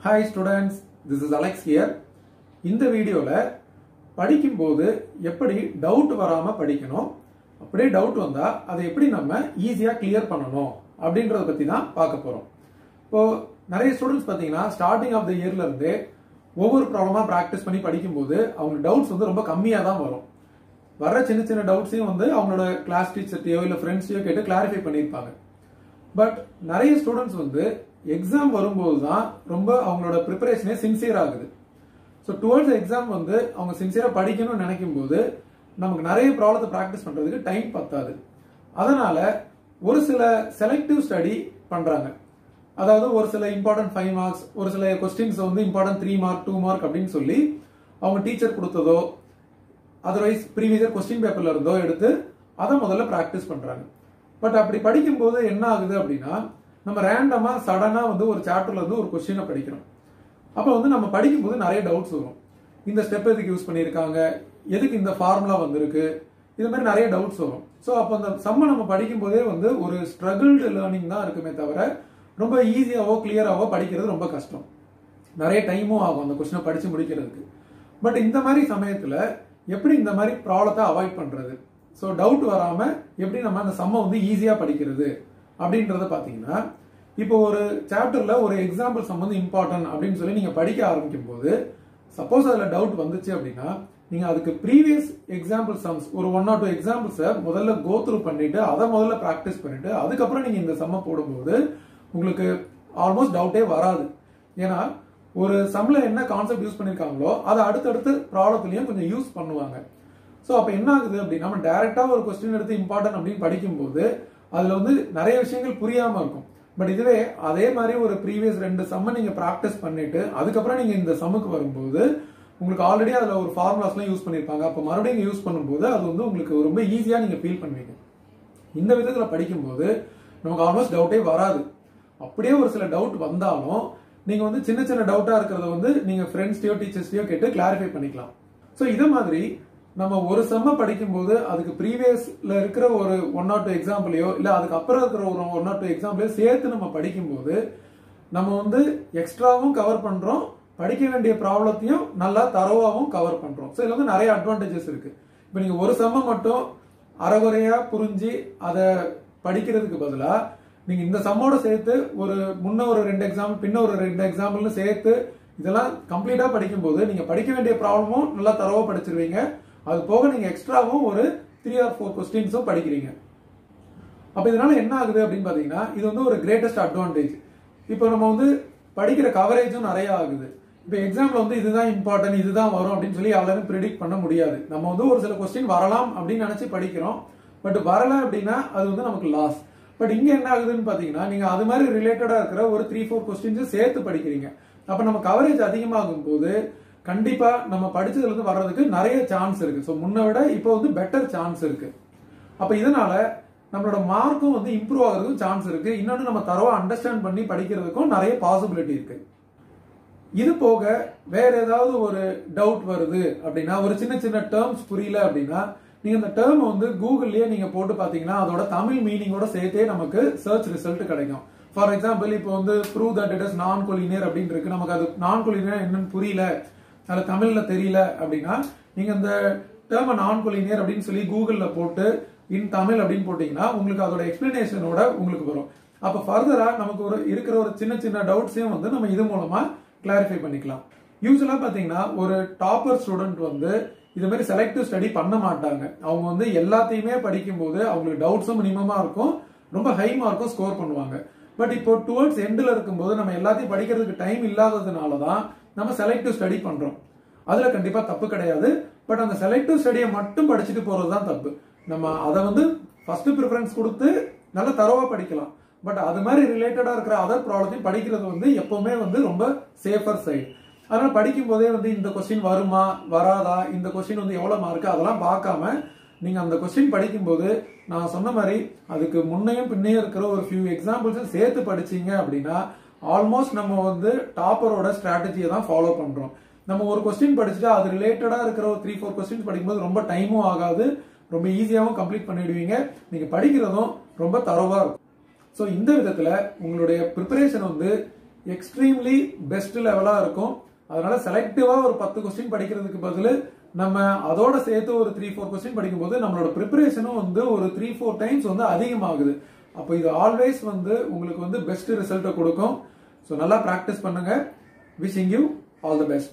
hi students this is Alex here இந்த வீடியோவில் படிக்கும்போது எப்படி டவுட் வராமல் படிக்கணும் அப்படியே டவுட் வந்தால் அதை எப்படி நம்ம ஈஸியாக கிளியர் பண்ணணும் அப்படின்றத பற்றி தான் பார்க்க போகிறோம் இப்போ நிறைய ஸ்டூடெண்ட்ஸ் பார்த்தீங்கன்னா ஸ்டார்டிங் ஆஃப் த இயர்ல இருந்தே ஒவ்வொரு ப்ராப்ளமாக ப்ராக்டிஸ் பண்ணி படிக்கும்போது அவங்க டவுட்ஸ் வந்து ரொம்ப கம்மியாக தான் வரும் வர சின்ன சின்ன டவுட்ஸையும் வந்து அவங்களோட கிளாஸ் டீச்சர்ட்டையோ இல்லை ஃப்ரெண்ட்ஸையோ கேட்டு கிளாரிஃபை பண்ணியிருப்பாங்க பட் நிறைய ஸ்டூடெண்ட்ஸ் வந்து எக்ஸாம் வரும்போது தான் ரொம்ப அவங்களோட ப்ரிப்பரேஷனே சின்சியர் ஆகுது ஸோ டுவர்ட்ஸ் எக்ஸாம் வந்து அவங்க சின்சியராக படிக்கணும்னு நினைக்கும் போது நமக்கு நிறைய ப்ராப்ளத்தை ப்ராக்டிஸ் பண்ணுறதுக்கு டைம் பத்தாது அதனால ஒரு சில செலக்டிவ் ஸ்டடி பண்ணுறாங்க அதாவது ஒரு சில இம்பார்ட்டன்ட் ஃபைவ் மார்க்ஸ் ஒரு சில கொஸ்டின்ஸ் வந்து important three mark two mark அப்படின்னு சொல்லி அவங்க டீச்சர் கொடுத்ததோ அதர்வைஸ் ப்ரீவியஸ் கொஸ்டின் பேப்பர்ல இருந்தோ எடுத்து அதை முதல்ல ப்ராக்டிஸ் பண்றாங்க பட் அப்படி படிக்கும்போது என்ன ஆகுது அப்படின்னா நம்ம ரேண்டமா சடனா வந்து ஒரு சாப்டர்ல இருந்து ஒரு கொஸ்டினை படிக்கிறோம் அப்போ வந்து நம்ம படிக்கும்போது நிறைய டவுட்ஸ் வரும் இந்த ஸ்டெப் எதுக்கு யூஸ் பண்ணியிருக்காங்க எதுக்கு இந்த ஃபார்முலா வந்திருக்கு இது மாதிரி நிறைய டவுட்ஸ் வரும் ஸோ அப்போ அந்த சம்ம நம்ம படிக்கும்போதே வந்து ஒரு ஸ்ட்ரகிள்டு லேர்னிங் தான் இருக்குமே தவிர ரொம்ப ஈஸியாவோ கிளியராவோ படிக்கிறது ரொம்ப கஷ்டம் நிறைய டைமும் ஆகும் அந்த கொஸ்டினை படிச்சு முடிக்கிறதுக்கு பட் இந்த மாதிரி சமயத்துல எப்படி இந்த மாதிரி ப்ராப்ளத்தை அவாய்ட் பண்றது ஸோ டவுட் வராம எப்படி நம்ம அந்த சம்மை வந்து ஈஸியா படிக்கிறது அப்படின்றத பாத்தீங்கன்னா இப்போ ஒரு சாப்டர்ல ஒரு எக்ஸாம்பிள் சம் வந்து இம்பார்ட்டன்ட் அப்படின்னு சொல்லி நீங்க படிக்க ஆரம்பிக்கும் போது சப்போஸ் அதுல டவுட் வந்துச்சு அப்படின்னா நீங்க அதுக்கு ப்ரீவியஸ் எக்ஸாம்பிள் சம்ஸ் ஒரு ஒன் ஆர் டூ எக்ஸாம்பிள்ஸை முதல்ல கோ த்ரூ பண்ணிட்டு அதை முதல்ல ப்ராக்டிஸ் பண்ணிட்டு அதுக்கப்புறம் நீங்க இந்த சம்மை போடும்போது உங்களுக்கு ஆல்மோஸ்ட் டவுட்டே வராது ஏன்னா ஒரு சம்ல என்ன கான்செப்ட் யூஸ் பண்ணிருக்காங்களோ அதை அடுத்தடுத்து ப்ராப்ளத்துலயும் கொஞ்சம் யூஸ் பண்ணுவாங்க ஸோ அப்போ என்ன ஆகுது அப்படின்னா நம்ம டைரக்டா ஒரு கொஸ்டின் எடுத்து இம்பார்ட்டன்ட் அப்படின்னு படிக்கும்போது அதுல வந்து நிறைய விஷயங்கள் புரியாம இருக்கும் பட் இதுவே அதே மாதிரி ஒரு ப்ரீவியஸ் ரெண்டு சம்மை நீங்க ப்ராக்டிஸ் பண்ணிட்டு அதுக்கப்புறம் நீங்க இந்த சம்முக்கு வரும்போது உங்களுக்கு ஆல்ரெடி அதுல ஒரு ஃபார்முலாஸ்லாம் யூஸ் பண்ணிருப்பாங்க அப்போ மறுபடியும் யூஸ் பண்ணும்போது அது வந்து உங்களுக்கு ரொம்ப ஈஸியா நீங்க ஃபீல் பண்ணுவீங்க இந்த விதத்துல படிக்கும்போது நமக்கு ஆல்மோஸ்ட் டவுட்டே வராது அப்படியே ஒரு சில டவுட் வந்தாலும் நீங்க வந்து சின்ன சின்ன டவுட்டா இருக்கிறத வந்து நீங்க ஃப்ரெண்ட்ஸ்டையோ டீச்சர்ஸ்டையோ கேட்டு கிளாரிஃபை பண்ணிக்கலாம் ஸோ இதை மாதிரி நம்ம ஒரு செம்ம படிக்கும்போது அதுக்கு ப்ரீவியஸ்ல இருக்கிற ஒரு ஒன் ஆர் டூ எக்ஸாம்பிளையோ இல்ல அதுக்கு அப்புறம் இருக்கிற ஒரு ஒன் ஆர் டூ எக்ஸாம்பிளையோ சேர்த்து நம்ம படிக்கும்போது நம்ம வந்து எக்ஸ்ட்ராவும் கவர் பண்றோம் படிக்க வேண்டிய ப்ராப்ளத்தையும் நல்லா தரவாகவும் கவர் பண்றோம் ஸோ இதுல வந்து நிறைய அட்வான்டேஜஸ் இருக்கு இப்போ நீங்க ஒரு செம்ம மட்டும் அறகுறையா புரிஞ்சு அதை படிக்கிறதுக்கு பதிலாக நீங்க இந்த சம்மோட சேர்த்து ஒரு முன்ன ஒரு ரெண்டு எக்ஸாம்பிள் பின்ன ஒரு ரெண்டு எக்ஸாம்பிள்னு சேர்த்து இதெல்லாம் கம்ப்ளீட்டா படிக்கும்போது நீங்க படிக்க வேண்டிய ப்ராப்ளமும் நல்லா தரவா படிச்சிருவீங்க அது போக நீங்க எக்ஸ்ட்ராவும் ஒரு த்ரீ ஆர் ஃபோர் கொஸ்டின்ஸும் படிக்கிறீங்க அப்ப இதனால என்ன ஆகுது அப்படின்னு பாத்தீங்கன்னா இது வந்து ஒரு கிரேட்டஸ்ட் அட்வான்டேஜ் இப்போ நம்ம வந்து படிக்கிற கவரேஜும் நிறைய ஆகுது இப்போ எக்ஸாம்ல வந்து இதுதான் இம்பார்ட்டன்ட் இதுதான் வரும் அப்படின்னு சொல்லி யாரும் ப்ரிடிக்ட் பண்ண முடியாது நம்ம வந்து ஒரு சில கொஸ்டின் வரலாம் அப்படின்னு நினைச்சு படிக்கிறோம் பட் வரல அப்படின்னா அது வந்து நமக்கு லாஸ் பட் இங்க என்ன ஆகுதுன்னு பாத்தீங்கன்னா நீங்க அது மாதிரி ரிலேட்டடா இருக்கிற ஒரு த்ரீ ஃபோர் கொஸ்டின்ஸ் சேர்த்து படிக்கிறீங்க அப்ப நம்ம கவரேஜ் அதிகமாகும் போது கண்டிப்பா நம்ம படிச்சதுல இருந்து வர்றதுக்கு நிறைய சான்ஸ் இருக்கு ஸோ முன்ன விட இப்போ வந்து பெட்டர் சான்ஸ் இருக்கு அப்ப இதனால நம்மளோட மார்க்கும் வந்து இம்ப்ரூவ் ஆகிறதுக்கும் சான்ஸ் இருக்கு இன்னொன்று நம்ம தரவா அண்டர்ஸ்டாண்ட் பண்ணி படிக்கிறதுக்கும் நிறைய பாசிபிலிட்டி இருக்கு இது போக வேற ஏதாவது ஒரு டவுட் வருது அப்படின்னா ஒரு சின்ன சின்ன டேர்ம்ஸ் புரியல அப்படின்னா நீங்க இந்த டேர்ம் வந்து கூகுள்லயே நீங்க போட்டு பாத்தீங்கன்னா அதோட தமிழ் மீனிங்கோட சேர்த்தே நமக்கு சர்ச் ரிசல்ட் கிடைக்கும் ஃபார் எக்ஸாம்பிள் இப்போ வந்து prove that it is non collinear அப்படின்னு இருக்கு நமக்கு அது நான் கொலினியர் என்னன்னு புரியல அது தமிழ்ல தெரியல அப்படின்னா நீங்க அந்த டேர்ம் நான் கொலினியர் அப்படின்னு சொல்லி கூகுள்ல போட்டு இன் தமிழ் அப்படின்னு போட்டீங்கன்னா உங்களுக்கு அதோட எக்ஸ்பிளனேஷனோட உங்களுக்கு வரும் அப்ப ஃபர்தரா நமக்கு ஒரு இருக்கிற ஒரு சின்ன சின்ன டவுட்ஸையும் வந்து நம்ம இது மூலமா கிளாரிஃபை பண்ணிக்கலாம் யூஸ்வலா பாத்தீங்கன்னா ஒரு டாப்பர் ஸ்டூடெண்ட் வந்து இது மாதிரி செலக்டிவ் ஸ்டடி பண்ண மாட்டாங்க அவங்க வந்து எல்லாத்தையுமே படிக்கும்போது அவங்களுக்கு டவுட்ஸும் மினிமமா இருக்கும் ரொம்ப ஹை மார்க்கும் ஸ்கோர் பண்ணுவாங்க பட் இப்போ டுவர்ட்ஸ் எண்டில் இருக்கும்போது நம்ம எல்லாத்தையும் படிக்கிறதுக்கு டைம் இல்லாததுனால தான் நம்ம செலக்டிவ் ஸ்டடி பண்றோம் அதுல கண்டிப்பா தப்பு கிடையாது பட் அந்த செலக்டிவ் ஸ்டடியை மட்டும் படிச்சுட்டு போறது தான் தப்பு நம்ம அதை வந்து ஃபர்ஸ்ட் ப்ரிஃபரன்ஸ் கொடுத்து நல்ல தரவா படிக்கலாம் பட் அது மாதிரி ரிலேட்டடா இருக்கிற அதர் ப்ராப்ளத்தையும் படிக்கிறது வந்து எப்பவுமே வந்து ரொம்ப சேஃபர் சைடு அதனால படிக்கும் போதே வந்து இந்த கொஸ்டின் வருமா வராதா இந்த கொஸ்டின் வந்து எவ்வளவு மார்க் அதெல்லாம் பார்க்காம நீங்க அந்த கொஸ்டின் படிக்கும்போது நான் சொன்ன மாதிரி அதுக்கு முன்னையும் பின்னையும் இருக்கிற ஒரு ஃபியூ எக்ஸாம்பிள்ஸ் சேர்த்து படிச்சீங்க அப்படின்னா ஆல்மோஸ்ட் நம்ம வந்து டாப்பரோட ஸ்ட்ராட்டஜியை தான் ஃபாலோ பண்றோம் நம்ம ஒரு கொஸ்டின் படிச்சுட்டு அது ரிலேட்டடா இருக்கிற ஒரு த்ரீ ஃபோர் கொஸ்டின் படிக்கும்போது ரொம்ப டைமும் ஆகாது ரொம்ப ஈஸியாகவும் கம்ப்ளீட் பண்ணிடுவீங்க நீங்க படிக்கிறதும் ரொம்ப தரவா இருக்கும் ஸோ இந்த விதத்துல உங்களுடைய ப்ரிப்பரேஷன் வந்து எக்ஸ்ட்ரீம்லி பெஸ்ட் லெவலா இருக்கும் அதனால செலக்டிவா ஒரு பத்து கொஸ்டின் படிக்கிறதுக்கு பதில் நம்ம அதோட சேர்த்து ஒரு த்ரீ ஃபோர் கொஸ்டின் படிக்கும்போது நம்மளோட ப்ரிப்பரேஷனும் வந்து ஒரு த்ரீ ஃபோர் டைம்ஸ் வந்து அதிகமாகுது அப்போ இது ஆல்வேஸ் வந்து உங்களுக்கு வந்து பெஸ்ட் ரிசல்ட்டை கொடுக்கும் ஸோ நல்லா ப்ராக்டிஸ் பண்ணுங்க wishing you all the best